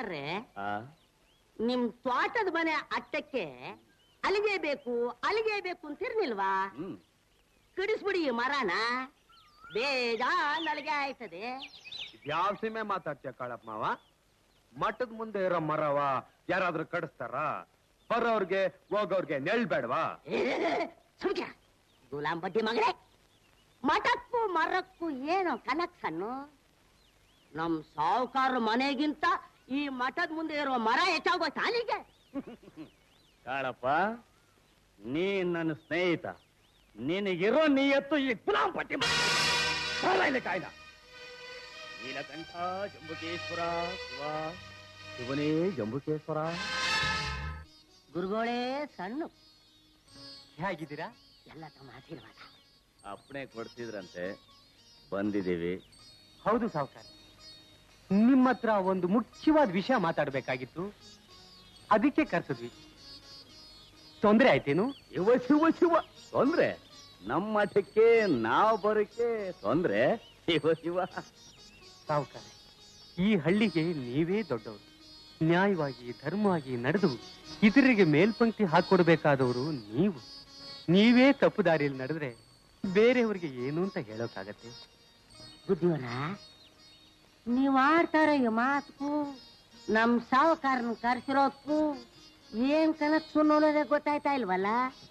ಸಾವುಕಾರ್ರೆ ನಿಮ್ ತೋಟದ ಮನೆ ಅಟ್ಟಕ್ಕೆ ಅಲಿಗೆ ಬೇಕು ಅಲಿಗೆ ಬೇಕು ಅಂತಿರ್ನಿಲ್ವಾ ಕಡಿಸ್ಬಿಡಿ ಈ ಮರನ ಬೇಜಾನ್ ಅಲಿಗೆ ಆಯ್ತದೆ ಯಾವ ಸೀಮೆ ಮಾತಾಡ್ತೀಯ ಕಾಳಪ್ಪ ಮಾವ ಮಠದ ಮುಂದೆ ಇರೋ ಮರವ ಯಾರಾದ್ರೂ ಕಡಿಸ್ತಾರ ಬರೋರ್ಗೆ ಹೋಗೋರ್ಗೆ ನೆಳ್ ಬೇಡವಾ ಸುಮ್ಕ ಗುಲಾಂ ಬಡ್ಡಿ ಮಗನೇ ಮಠಕ್ಕೂ ಮರಕ್ಕೂ ಏನು ಕನೆಕ್ಷನ್ನು ನಮ್ ಸಾವುಕಾರ ಮನೆಗಿಂತ ಈ ಮಠದ ಮುಂದೆ ಇರುವ ಮರ ಹೆಚ್ಚಾಗೋಯ್ತು ಅಲ್ಲಿಗೆ ಕಾಳಪ್ಪ ನೀ ನನ್ನ ಸ್ನೇಹಿತ ನಿನಗಿರೋ ನೀಯತ್ತು ಈ ಗುಲಾಂ ಪಟ್ಟಿ ಇಲ್ಲಿ ಕಾಯ್ದ ನೀಲಕಂಠ ಜಂಬುಕೇಶ್ವರ ಶಿವ ಶಿವನೇ ಜಂಬುಕೇಶ್ವರ ಗುರುಗಳೇ ಸಣ್ಣ ಹೇಗಿದ್ದೀರಾ ಎಲ್ಲ ತಮ್ಮ ಆಶೀರ್ವಾದ ಅಪ್ಪಣೆ ಕೊಡ್ತಿದ್ರಂತೆ ಬಂದಿದ್ದೀವಿ ಹೌದು ಸಾವುಕಾರ ನಿಮ್ಮ ಹತ್ರ ಒಂದು ಮುಖ್ಯವಾದ ವಿಷಯ ಮಾತಾಡ್ಬೇಕಾಗಿತ್ತು ಅದಕ್ಕೆ ಕರ್ಸಿದ್ವಿ ತೊಂದ್ರೆ ಆಯ್ತೇನು ಶಿವ ಶಿವ ಶಿವ ತೊಂದ್ರೆ ನಮ್ಮ ಮಠಕ್ಕೆ ನಾವು ಬರೋಕೆ ತೊಂದ್ರೆ ಶಿವ ಶಿವ ಸಾವುಕಾರ ಈ ಹಳ್ಳಿಗೆ ನೀವೇ ದೊಡ್ಡವರು ನ್ಯಾಯವಾಗಿ ಧರ್ಮವಾಗಿ ನಡೆದು ಇತರರಿಗೆ ಮೇಲ್ಪಂಕ್ತಿ ಹಾಕೊಡ್ಬೇಕಾದವರು ನೀವು ನೀವೇ ತಪ್ಪು ದಾರಿಯಲ್ಲಿ ನಡೆದ್ರೆ ಬೇರೆಯವರಿಗೆ ಏನು ಅಂತ ಹೇಳೋಕ್ಕಾಗತ್ತೆ ಬುದ್ಧಿವರ ನೀವ್ ಆಡ್ತಾರ ಈ ಮಾತಕ್ಕೂ ನಮ್ ಸಾವುಕಾರನ ಕರ್ಸಿರೋದಕ್ಕೂ ಏನ್ ಕನಸು ಅನ್ನೋದೇ ಗೊತ್ತಾಯ್ತಾ ಇಲ್ವಲ್ಲ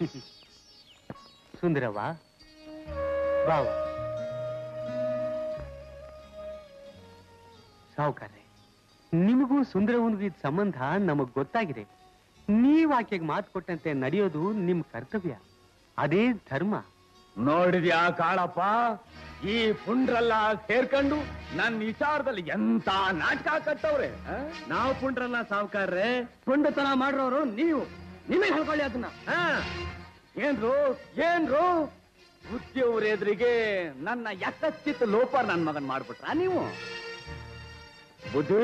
ಸುಂದರವ ಬಾವ ಸಾವುಕಾರೆ ನಿಮಗೂ ಸುಂದರವನಿಗೂ ಇದ್ ಸಂಬಂಧ ನಮಗ್ ಗೊತ್ತಾಗಿದೆ ನೀವ್ ಆಕೆಗೆ ಮಾತು ಕೊಟ್ಟಂತೆ ನಡೆಯೋದು ನಿಮ್ ಕರ್ತವ್ಯ ಅದೇ ಧರ್ಮ ನೋಡಿದ್ಯಾ ಕಾಳಪ್ಪ ಈ ಪುಂಡ್ರೆಲ್ಲ ಸೇರ್ಕೊಂಡು ನನ್ನ ವಿಚಾರದಲ್ಲಿ ಎಂತ ನಾಟಕ ಕಟ್ಟವ್ರೆ ನಾವು ಪುಂಡ್ರಲ್ಲ ಸಾವುಕಾರ್ರೆ ಪುಂಡತನ ಮಾಡ್ರೋರು ನೀವು ನಿಮಗೆ ಹೇಳ್ಕೊಳ್ಳಿ ಅದನ್ನ ಆ? ಏನ್ರು ಏನ್ರು ಬುದ್ಧಿಯವ್ರ ಎದುರಿಗೆ ನನ್ನ ಯಕಶ್ಚಿತ್ ಲೋಪ ನನ್ ಮಗನ್ ಮಾಡ್ಬಿಟ್ರ ನೀವು ಬುದ್ಧಿ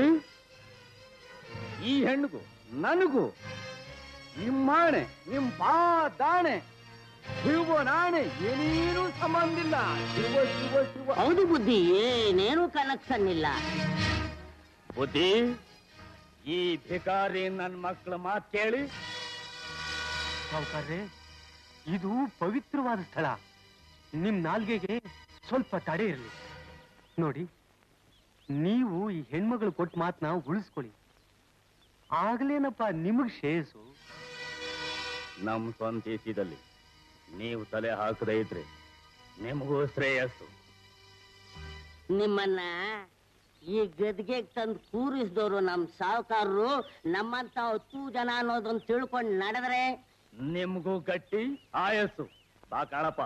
ಈ ಹೆಣ್ಣಿಗೂ ನನಗೂ ನಿಮ್ಮಾಣೆ ನಿಮ್ ಬಾ ದಾಣೆ ಶಿವ ನಾಣೆ ಏನೇನೂ ಸಂಬಂಧ ಇಲ್ಲ ಶಿವ ಶಿವ ಶಿವ ಹೌದು ಬುದ್ಧಿ ಏನೇನು ಕನೆಕ್ಷನ್ ಇಲ್ಲ ಬುದ್ಧಿ ಈ ಭಿಕಾರಿ ನನ್ ಮಕ್ಕಳ ಮಾತ್ ಕೇಳಿ ಸಾವುಕಾರ್ರೆ ಇದು ಪವಿತ್ರವಾದ ಸ್ಥಳ ನಿಮ್ ನಾಲ್ಗೆಗೆ ಸ್ವಲ್ಪ ತಡೆ ಇರಲಿ ನೋಡಿ ನೀವು ಈ ಹೆಣ್ಮಗಳು ಕೊಟ್ಟ ಮಾತನ್ನ ಉಳಿಸ್ಕೊಳ್ಳಿ ಆಗ್ಲೇನಪ್ಪ ನಿಮಗ್ ಶ್ರೇಯಸ್ಸು ನಮ್ ಸ್ವಂತ ದೇಶದಲ್ಲಿ ನೀವು ತಲೆ ಹಾಕದೇ ಇದ್ರೆ ನಿಮಗೂ ಶ್ರೇಯಸ್ಸು ನಿಮ್ಮನ್ನ ಈ ಗದ್ಗೆ ತಂದು ಕೂರಿಸಿದವರು ನಮ್ ಸಾವುಕಾರರು ನಮ್ಮಂತ ಹತ್ತು ಜನ ಅನ್ನೋದನ್ನ ತಿಳ್ಕೊಂಡು ನಡೆದ್ರೆ ನಿಮ್ಗೂ ಗಟ್ಟಿ ಆಯಸ್ಸು ಬಾ ಕಾಳಪ್ಪ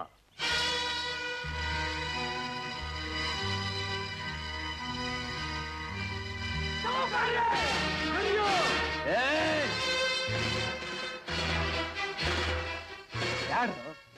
ಏಯ್! ಯಾರು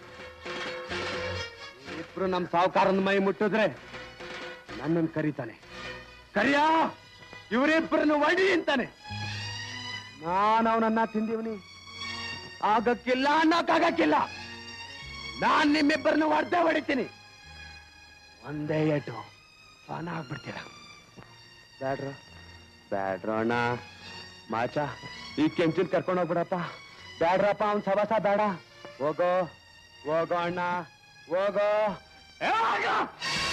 ಇಬ್ರು ನಮ್ ಸಾವುಕಾರನ ಮೈ ಮುಟ್ಟಿದ್ರೆ ನನ್ನನ್ನು ಕರೀತಾನೆ ಕರಿಯ ಇವರಿಬ್ಬರನ್ನು ಒಡಿ ಅಂತಾನೆ ನಾನು ಅವನನ್ನ ತಿಂದಿವನಿ ಆಗಕ್ಕಿಲ್ಲ ಅನ್ನೋಕ್ಕಾಗಕ್ಕಿಲ್ಲ ನಾನ್ ನಿಮ್ಮಿಬ್ಬರನ್ನು ಹೊಡೆದೇ ಹೊಡಿತೀನಿ ಒಂದೇ ಏಟು ಫಾನ್ ಆಗ್ಬಿಡ್ತೀರ ಬ್ಯಾಡ್ರ ಬ್ಯಾಡ್ರ ಅಣ್ಣ ಮಾಚ ಈ ಕೆಂಚಿನ ಕರ್ಕೊಂಡು ಹೋಗ್ಬಿಡಪ್ಪ ಬ್ಯಾಡ್ರಪ್ಪ ಅವ್ನ್ ಸವಾಸ ಬೇಡ ಹೋಗೋ ಹೋಗೋ ಅಣ್ಣ ಹೋಗೋ ಏ, ಹೋಗೋ.